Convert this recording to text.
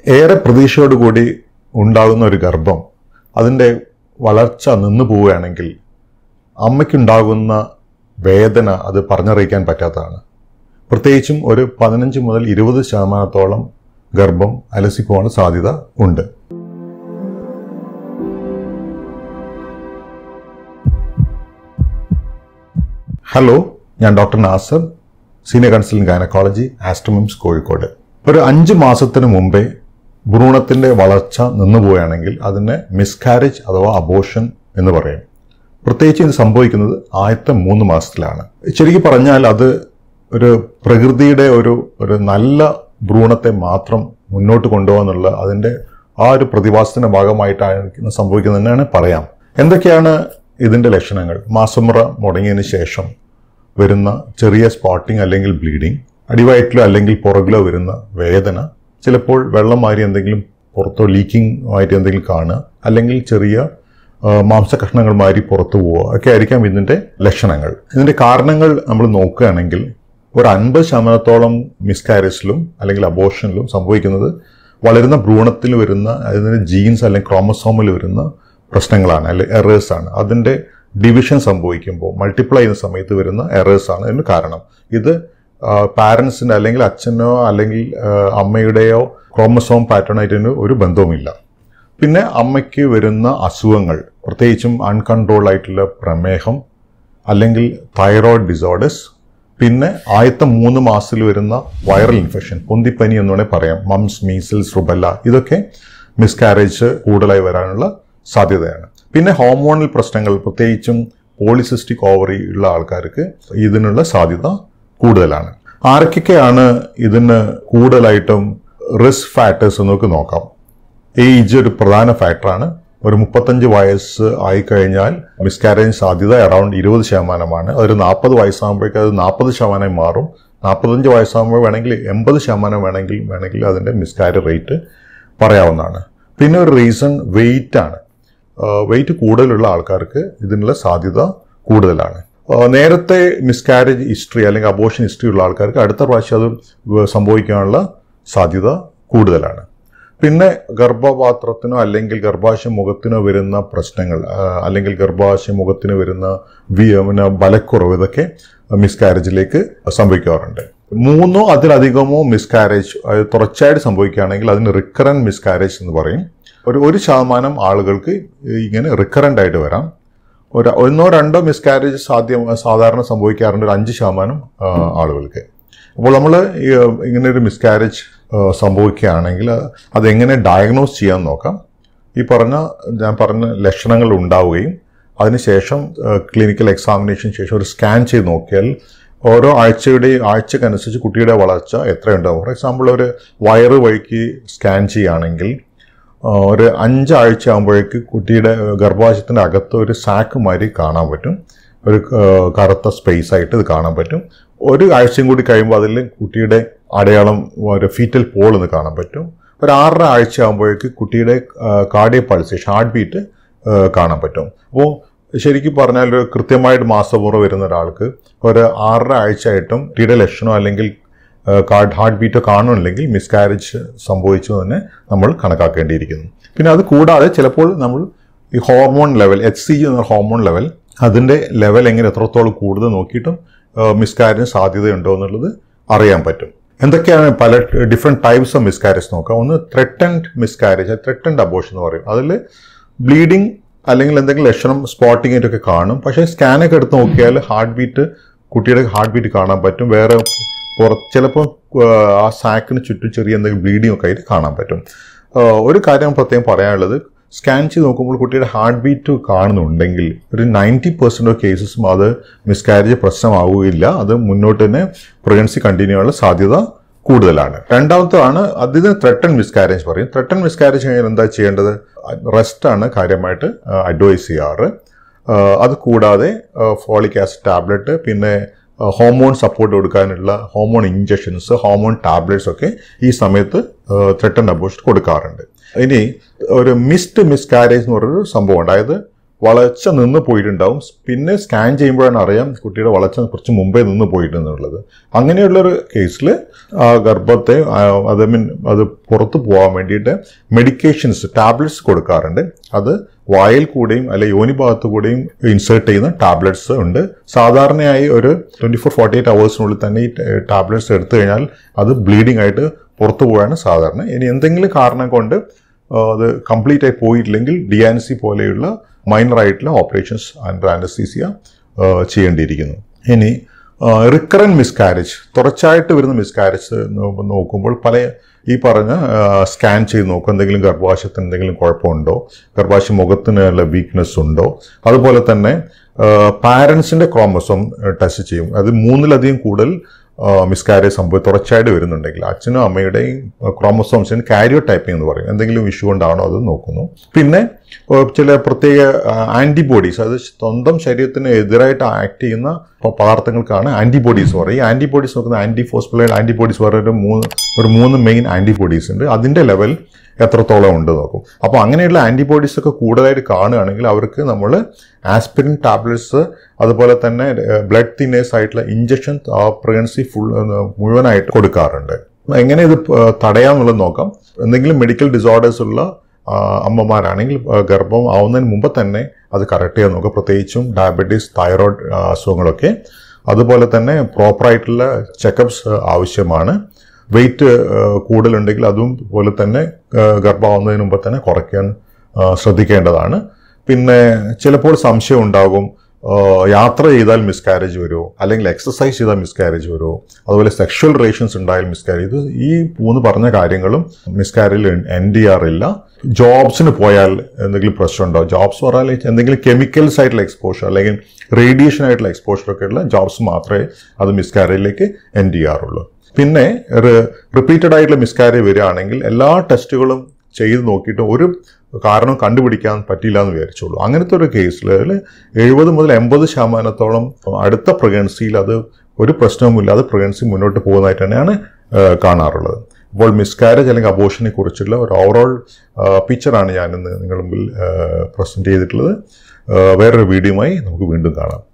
ഏറെ പ്രതീക്ഷയോടുകൂടി ഉണ്ടാകുന്ന ഒരു ഗർഭം അതിൻ്റെ വളർച്ച നിന്നു പോവുകയാണെങ്കിൽ അമ്മയ്ക്കുണ്ടാകുന്ന വേദന അത് പറഞ്ഞറിയിക്കാൻ പറ്റാത്തതാണ് പ്രത്യേകിച്ചും ഒരു പതിനഞ്ച് മുതൽ ഇരുപത് ശതമാനത്തോളം ഗർഭം അലസിപ്പോവാൻ സാധ്യത ഉണ്ട് ഹലോ ഞാൻ doctor Nasar senior consultant gynaecology Aster MIMS Kozhikode ഒരു അഞ്ച് മാസത്തിന് മുമ്പേ ഭ്രൂണത്തിന്റെ വളർച്ച നിന്നുപോവുകയാണെങ്കിൽ അതിനെ മിസ്കാരേജ് അഥവാ അബോഷൻ എന്ന് പറയും പ്രത്യേകിച്ച് ഇത് സംഭവിക്കുന്നത് ആദ്യത്തെ മൂന്ന് മാസത്തിലാണ് ശരിക്കും പറഞ്ഞാൽ അത് ഒരു പ്രകൃതിയുടെ ഒരു ഒരു നല്ല ഭ്രൂണത്തെ മാത്രം മുന്നോട്ട് കൊണ്ടുപോകാന്നുള്ള അതിൻ്റെ ആ ഒരു പ്രതിഭാസത്തിന്റെ ഭാഗമായിട്ടാണ് സംഭവിക്കുന്നതെന്നാണ് പറയാം എന്തൊക്കെയാണ് ഇതിന്റെ ലക്ഷണങ്ങൾ മാസമുറ മുടങ്ങിയതിന് ശേഷം വരുന്ന ചെറിയ സ്പോട്ടിംഗ് അല്ലെങ്കിൽ ബ്ലീഡിംഗ് അടിവയറ്റിലോ അല്ലെങ്കിൽ പുറകിലോ വരുന്ന വേദന ചിലപ്പോൾ വെള്ളം മാറി എന്തെങ്കിലും പുറത്തോ ലീക്കിംഗ് ആയിട്ട് എന്തെങ്കിലും കാണുക അല്ലെങ്കിൽ ചെറിയ ആ, മാംസകഷ്ണങ്ങൾ മാറി പുറത്തു പോവുക ഒക്കെ ആയിരിക്കാം ഇതിന്റെ ലക്ഷണങ്ങൾ ഇതിന്റെ കാരണങ്ങൾ നമ്മൾ നോക്കുകയാണെങ്കിൽ ഒരു അൻപത് ശതമാനത്തോളം മിസ്കാരേജിലും അല്ലെങ്കിൽ അബോഷനിലും സംഭവിക്കുന്നത് വളരുന്ന ഭ്രൂണത്തിൽ വരുന്ന അതിന് ജീൻസ് അല്ലെങ്കിൽ ക്രോമസോമിൽ വരുന്ന പ്രശ്നങ്ങളാണ് അല്ലെങ്കിൽ എറേഴ്സ് ആണ് അതിന്റെ ഡിവിഷൻ സംഭവിക്കുമ്പോൾ മൾട്ടിപ്ലൈ ചെയ്യുന്ന സമയത്ത് വരുന്ന എറേഴ്സ് ആണ് ഇതിന് കാരണം ഇത് പാരൻസിന്റെ അല്ലെങ്കിൽ അച്ഛനോ അല്ലെങ്കിൽ ആ, അമ്മയുടെയോ ക്രോമസോം പാറ്റേണായിട്ടിന് ഒരു ബന്ധവുമില്ല പിന്നെ അമ്മയ്ക്ക് വരുന്ന അസുഖങ്ങൾ പ്രത്യേകിച്ചും അൺകൺട്രോൾ ആയിട്ടുള്ള പ്രമേഹം അല്ലെങ്കിൽ തൈറോയ്ഡ് ഡിസോർഡേഴ്സ് പിന്നെ ആദ്യത്തെ മൂന്ന് മാസത്തിൽ വരുന്ന വൈറൽ ഇൻഫെക്ഷൻ പൊന്തിപ്പനി എന്ന് വേണേൽ പറയാം മംസ് മീസിൽസ് റുബല്ല ഇതൊക്കെ മിസ്കാരേജ് കൂടുതലായി വരാനുള്ള സാധ്യതയാണ് പിന്നെ ഹോർമോണൽ പ്രശ്നങ്ങൾ പ്രത്യേകിച്ചും പോളിസിസ്റ്റിക് ഓവറി ഉള്ള ആൾക്കാർക്ക് ഇതിനുള്ള സാധ്യത കൂടുതലാണ് ആരൊക്കെയാണ് ഇതിന് കൂടുതലായിട്ടും റിസ്ക് ഫാക്ടേഴ്സ് എന്നൊക്കെ നോക്കാം ഏജ് ഒരു പ്രധാന ഫാക്ടറാണ് ഒരു മുപ്പത്തഞ്ച് വയസ്സ് ആയിക്കഴിഞ്ഞാൽ മിസ്കാരേജ് സാധ്യത അറൌണ്ട് ഇരുപത് ശതമാനമാണ് അതൊരു നാൽപ്പത് വയസ്സാകുമ്പോഴേക്കും അത് നാൽപ്പത് ശതമാനം മാറും നാൽപ്പത്തഞ്ച് വയസ്സാകുമ്പോൾ വേണമെങ്കിൽ എൺപത് ശതമാനം വേണമെങ്കിൽ വേണമെങ്കിൽ അതിൻ്റെ മിസ്കാരേജ് റേറ്റ് പറയാവുന്നതാണ് പിന്നെ ഒരു റീസൺ വെയിറ്റ് ആണ് വെയിറ്റ് കൂടുതലുള്ള ആൾക്കാർക്ക് ഇതിനുള്ള സാധ്യത കൂടുതലാണ് ആ, നേരത്തെ മിസ്കാരേജ് ഹിസ്റ്ററി അല്ലെങ്കിൽ അബോഷൻ ഹിസ്റ്ററി ഉള്ള ആൾക്കാർക്ക് അടുത്ത പ്രാവശ്യം അത് വ- സംഭവിക്കാനുള്ള സാധ്യത കൂടുതലാണ് പിന്നെ ഗർഭപാത്രത്തിനോ അല്ലെങ്കിൽ ഗർഭാശയ മുഖത്തിനോ വരുന്ന പ്രശ്നങ്ങൾ ആ, അല്ലെങ്കിൽ ഗർഭാശയ മുഖത്തിന് വരുന്ന വി പിന്നെ ബലക്കുറവ് ഇതൊക്കെ മിസ്കാരേജിലേക്ക് സംഭവിക്കാറുണ്ട് മൂന്നോ അതിലധികമോ മിസ്കാരേജ് തുടർച്ചയായിട്ട് സംഭവിക്കുകയാണെങ്കിൽ അതിന് റിക്കറൻ മിസ്കാരേജ് എന്ന് പറയും ഒരു ഒരു ശതമാനം ആളുകൾക്ക് ഇങ്ങനെ റിക്കറൻ്റ് ആയിട്ട് വരാം ഒരു ഒന്നോ രണ്ടോ മിസ്കാരേജ് സാധ്യം സാധാരണ സംഭവിക്കാറുണ്ട് ഒരു അഞ്ച് ശതമാനം ആ, ആളുകൾക്ക് അപ്പോൾ നമ്മൾ ഇങ്ങനെ ഒരു മിസ്കാരേജ് സംഭവിക്കുകയാണെങ്കിൽ അതെങ്ങനെ ഡയഗ്നോസ് ചെയ്യാൻ നോക്കാം ഈ പറഞ്ഞ ഞാൻ പറഞ്ഞ ലക്ഷണങ്ങൾ ഉണ്ടാവുകയും അതിനുശേഷം ക്ലിനിക്കൽ എക്സാമിനേഷൻ ശേഷം ഒരു സ്കാൻ ചെയ്ത് നോക്കിയാൽ ഓരോ ആഴ്ചയുടെയും ആഴ്ചക്കനുസരിച്ച് കുട്ടിയുടെ വളർച്ച എത്രയുണ്ടാവും ഫോർ എക്സാമ്പിൾ ഒരു വയറ് വഴിക്ക് സ്കാൻ ചെയ്യുകയാണെങ്കിൽ ആ, ഒരു അഞ്ചാഴ്ച ആകുമ്പോഴേക്ക് കുട്ടിയുടെ ഗർഭാശയത്തിൻ്റെ അകത്ത് ഒരു സാക്ക് മാതിരി കാണാൻ പറ്റും ഒരു ആ, കറുത്ത സ്പേസ് ആയിട്ട് ഇത് കാണാൻ പറ്റും ഒരു ആഴ്ചയും കൂടി കഴിയുമ്പോൾ അതിൽ കുട്ടിയുടെ അടയാളം ഒരു ഫീറ്റൽ പോൾ എന്ന് കാണാൻ പറ്റും ഒരു ആറര ആഴ്ച ആകുമ്പോഴേക്ക് കുട്ടിയുടെ കാർഡിയ പൾസേഷൻ ഹാർട്ട് ബീറ്റ് കാണാൻ പറ്റും അപ്പോൾ ശരിക്കും പറഞ്ഞാൽ ഒരു കൃത്യമായിട്ട് മാസപൂർവ്വം വരുന്ന ഒരാൾക്ക് ഒരു ആറര ആഴ്ചയായിട്ടും കുട്ടിയുടെ ലക്ഷണമോ അല്ലെങ്കിൽ കാർഡ് ഹാർട്ട് ബീറ്റോ കാണുന്നില്ലെങ്കിൽ മിസ്കാരേജ് സംഭവിച്ചു തന്നെ നമ്മൾ കണക്കാക്കേണ്ടിയിരിക്കുന്നു പിന്നെ അത് കൂടാതെ ചിലപ്പോൾ നമ്മൾ ഈ ഹോർമോൺ ലെവൽ എച്ച് സി എന്ന ഹോർമോൺ ലെവൽ അതിൻ്റെ ലെവൽ എങ്ങനെ എത്രത്തോളം കൂടുതൽ നോക്കിയിട്ടും മിസ്കാരേജിന് സാധ്യതയുണ്ടോ എന്നുള്ളത് അറിയാൻ പറ്റും എന്തൊക്കെയാണ് പല ഡിഫറെൻറ്റ് ടൈപ്സ് ഓഫ് മിസ്കാരേജ് നോക്കാം ഒന്ന് ത്രെട്ടൻഡ് മിസ്കാരേജ് ത്രെട്ടൻഡ് അബോഷൻ എന്ന് പറയും അതിൽ ബ്ലീഡിങ് അല്ലെങ്കിൽ എന്തെങ്കിലും ലക്ഷണം സ്പോട്ടിംഗ് ആയിട്ടൊക്കെ കാണും പക്ഷേ സ്കാനൊക്കെ എടുത്ത് നോക്കിയാൽ ഹാർട്ട് ബീറ്റ് കുട്ടിയുടെ ഹാർട്ട് ബീറ്റ് കാണാൻ പറ്റും വേറെ പുറ ചിലപ്പോൾ ആ സാക്കിന് ചുറ്റും ചെറിയ എന്തെങ്കിലും ബ്ലീഡിംഗ് ഒക്കെ ആയിട്ട് കാണാൻ പറ്റും ആ, ഒരു കാര്യം പ്രത്യേകം പറയാനുള്ളത് സ്കാൻ ചെയ്ത് നോക്കുമ്പോൾ കുട്ടിയുടെ ഹാർട്ട് ബീറ്റ് കാണുന്നുണ്ടെങ്കിൽ ഒരു നയൻറ്റി പെർസെൻറ്റ് ഓഫ് കേസസും അത് മിസ്കാരേജ് പ്രശ്നമാവുകയില്ല അത് മുന്നോട്ട് തന്നെ പ്രഗ്നൻസി കണ്ടിന്യൂ ചെയ്യാനുള്ള സാധ്യത കൂടുതലാണ് രണ്ടാമത്തതാണ് അതിന് ത്രെട്ടൺ മിസ്കാരേജ് പറയും ത്രെട്ടൺ മിസ്കാരേജ് കഴിഞ്ഞാൽ എന്താ ചെയ്യേണ്ടത് റെസ്റ്റ് ആണ് കാര്യമായിട്ട് അഡ്വൈസ് ചെയ്യാറ് ആ, അത് കൂടാതെ ഫോളിക് ആസിഡ് ടാബ്ലറ്റ് പിന്നെ ഹോർമോൺ സപ്പോർട്ട് കൊടുക്കാനുള്ള ഹോർമോൺ ഇഞ്ചക്ഷൻസ് ഹോർമോൺ ടാബ്ലറ്റ്സ് ഒക്കെ ഈ സമയത്ത് ത്രെട്ടൺ അബോഷൻ കൊടുക്കാറുണ്ട് ഇനി ഒരു മിസ്ഡ് മിസ്കാരേജ് എന്ന് പറയുന്നൊരു സംഭവം ഉണ്ട് അതായത് വളർച്ച നിന്ന് പോയിട്ടുണ്ടാവും പിന്നെ സ്കാൻ ചെയ്യുമ്പോഴാണ് അറിയാം കുട്ടിയുടെ വളർച്ച കുറച്ച് മുമ്പേ നിന്ന് പോയിട്ടുണ്ടെന്നുള്ളത് അങ്ങനെയുള്ളൊരു കേസിൽ ആ ഗർഭത്തെ ആ, അത് മീൻ അത് പുറത്ത് പോകാൻ വേണ്ടിയിട്ട് മെഡിക്കേഷൻസ് ടാബ്ലറ്റ്സ് കൊടുക്കാറുണ്ട് അത് വായിൽ കൂടെയും അല്ലെ യോനി ഭാഗത്തു കൂടെയും ഇൻസേർട്ട് ചെയ്യുന്ന ടാബ്ലറ്റ്സ് ഉണ്ട് സാധാരണയായി ഒരു ട്വൻറ്റി ഫോർ ഫോർട്ടി എയ്റ്റ് അവേഴ്സിനുള്ളിൽ തന്നെ ഈ ടാബ്ലറ്റ്സ് എടുത്തു കഴിഞ്ഞാൽ അത് ബ്ലീഡിംഗ് ആയിട്ട് പുറത്തു പോകാണ് സാധാരണ ഇനി എന്തെങ്കിലും കാരണം കൊണ്ട് ആ, അത് കംപ്ലീറ്റ് ആയി പോയിട്ടില്ലെങ്കിൽ ഡി ആൻ സി പോലെയുള്ള മൈനർ ആയിട്ടുള്ള ഓപ്പറേഷൻസ് ആൻഡ് ആനസ്തീസിയ ചെയ്യേണ്ടിയിരിക്കുന്നു ഇനി റിക്കറൻ മിസ്കാരേജ് തുടർച്ചയായിട്ട് വരുന്ന മിസ്കാരേജ് നോക്കുമ്പോൾ പല ഈ പറഞ്ഞ സ്കാൻ ചെയ്ത് നോക്കും എന്തെങ്കിലും ഗർഭാശയത്തിന് എന്തെങ്കിലും കുഴപ്പമുണ്ടോ ഗർഭാശയ മുഖത്തിന് വല്ല വീക്ക്നെസ് ഉണ്ടോ അതുപോലെ തന്നെ പാരൻസിന്റെ ക്രോമസോം ടെസ്റ്റ് ചെയ്യും അത് മൂന്നിലധികം കൂടുതൽ മിസ്കാരേജ് സംഭവം തുടർച്ചയായിട്ട് വരുന്നുണ്ടെങ്കിൽ അച്ഛനും അമ്മയുടെയും ക്രോമസോംസിന് കാരിയോ ടൈപ്പിംഗ് എന്ന് പറയും എന്തെങ്കിലും ഇഷ്യൂ കൊണ്ടാണോ അത് നോക്കുന്നു പിന്നെ ഏഹ്, ചില പ്രത്യേക ആന്റിബോഡീസ് അത് സ്വന്തം ശരീരത്തിന് എതിരായിട്ട് ആക്ട് ചെയ്യുന്ന പ- പദാർത്ഥങ്ങൾക്കാണ് ആന്റിബോഡീസ് പറയും ഈ ആന്റിബോഡീസ് നോക്കുന്ന ആന്റിഫോസ്ഫുലൈഡ് ആന്റിബോഡീസ് പറയുന്ന ഒരു മൂന്ന് ഒരു മൂന്ന് മെയിൻ ആന്റിബോഡീസ് ഉണ്ട് അതിന്റെ ലെവൽ എത്രത്തോളം ഉണ്ട് നോക്കും അപ്പോൾ അങ്ങനെയുള്ള ആന്റിബോഡീസ് ഒക്കെ കൂടുതലായിട്ട് കാണുകയാണെങ്കിൽ അവർക്ക് നമ്മൾ ആസ്പിരിൻ ടാബ്ലറ്റ്സ് അതുപോലെ തന്നെ ബ്ലഡ് തിന്നേഴ്സ് ആയിട്ടുള്ള ഇഞ്ചക്ഷൻ പ്രഗ്നൻസി ഫുൾ മുഴുവനായിട്ട് കൊടുക്കാറുണ്ട് എങ്ങനെ ഇത് പ- തടയാന്നുള്ളത് നോക്കാം എന്തെങ്കിലും മെഡിക്കൽ ഡിസോർഡേഴ്സ് ഉള്ള ആ, അമ്മമാരാണെങ്കിൽ ആ, ഗർഭം ആവുന്നതിന് മുമ്പ് തന്നെ അത് കറക്റ്റ് ചെയ്യാൻ നോക്കുക പ്രത്യേകിച്ചും ഡയബറ്റീസ് തൈറോയ്ഡ് ആ, അസുഖങ്ങളൊക്കെ അതുപോലെ തന്നെ പ്രോപ്പറായിട്ടുള്ള ചെക്കപ്സ് ആവശ്യമാണ് വെയിറ്റ് കൂടുതലുണ്ടെങ്കിൽ അതും പോലെ തന്നെ ആ, ഗർഭമാവുന്നതിന് മുമ്പ് തന്നെ കുറയ്ക്കാൻ ആ, ശ്രദ്ധിക്കേണ്ടതാണ് പിന്നെ ചിലപ്പോൾ സംശയം ഉണ്ടാകും ആ, യാത്ര ചെയ്താൽ മിസ്കാരേജ് വരുമോ അല്ലെങ്കിൽ എക്സസൈസ് ചെയ്താൽ മിസ്കാരേജ് വരുമോ അതുപോലെ സെക്ഷൽ റിലേഷൻസ് ഉണ്ടായാൽ മിസ്കാരേജ് ഇത് ഈ മൂന്ന് പറഞ്ഞ കാര്യങ്ങളും മിസ്കാരേജിൽ എൻഡ് ചെയ്യാറില്ല ജോബ്സിന് പോയാൽ എന്തെങ്കിലും പ്രശ്നമുണ്ടോ ജോബ്സ് പറഞ്ഞാൽ എന്തെങ്കിലും കെമിക്കൽസ് ആയിട്ടുള്ള എക്സ്പോഷർ അല്ലെങ്കിൽ റേഡിയേഷൻ ആയിട്ടുള്ള എക്സ്പോഷർ ഒക്കെ ഉള്ള ജോബ്സ് മാത്രമേ അത് മിസ്കാരേജിലേക്ക് എൻഡ് ചെയ്യാറുള്ളൂ പിന്നെ റിപ്പീറ്റഡ് ആയിട്ടുള്ള മിസ്കാരേജ് വരികയാണെങ്കിൽ എല്ലാ ടെസ്റ്റുകളും ചെയ്ത് നോക്കിയിട്ട് ഒരു കാരണം കണ്ടുപിടിക്കാൻ പറ്റില്ല എന്ന് വിചാരിച്ചോളൂ അങ്ങനത്തെ ഒരു കേസിൽ എഴുപത് മുതൽ എൺപത് ശതമാനത്തോളം അടുത്ത പ്രഗ്നൻസിയിൽ അത് ഒരു പ്രശ്നവുമില്ലാതെ പ്രഗ്നൻസി മുന്നോട്ട് പോകുന്നതായിട്ട് തന്നെയാണ് ആ, കാണാറുള്ളത് അപ്പോൾ മിസ്കാരേജ് അല്ലെങ്കിൽ അബോഷനെ കുറിച്ചുള്ള ഒരു ഓവറോൾ പിക്ചറാണ് ഞാൻ ഇന്ന് നിങ്ങളുടെ മുമ്പിൽ പ്രസന്റ് ചെയ്തിട്ടുള്ളത് ആ, വേറൊരു വീഡിയോയുമായി നമുക്ക് വീണ്ടും കാണാം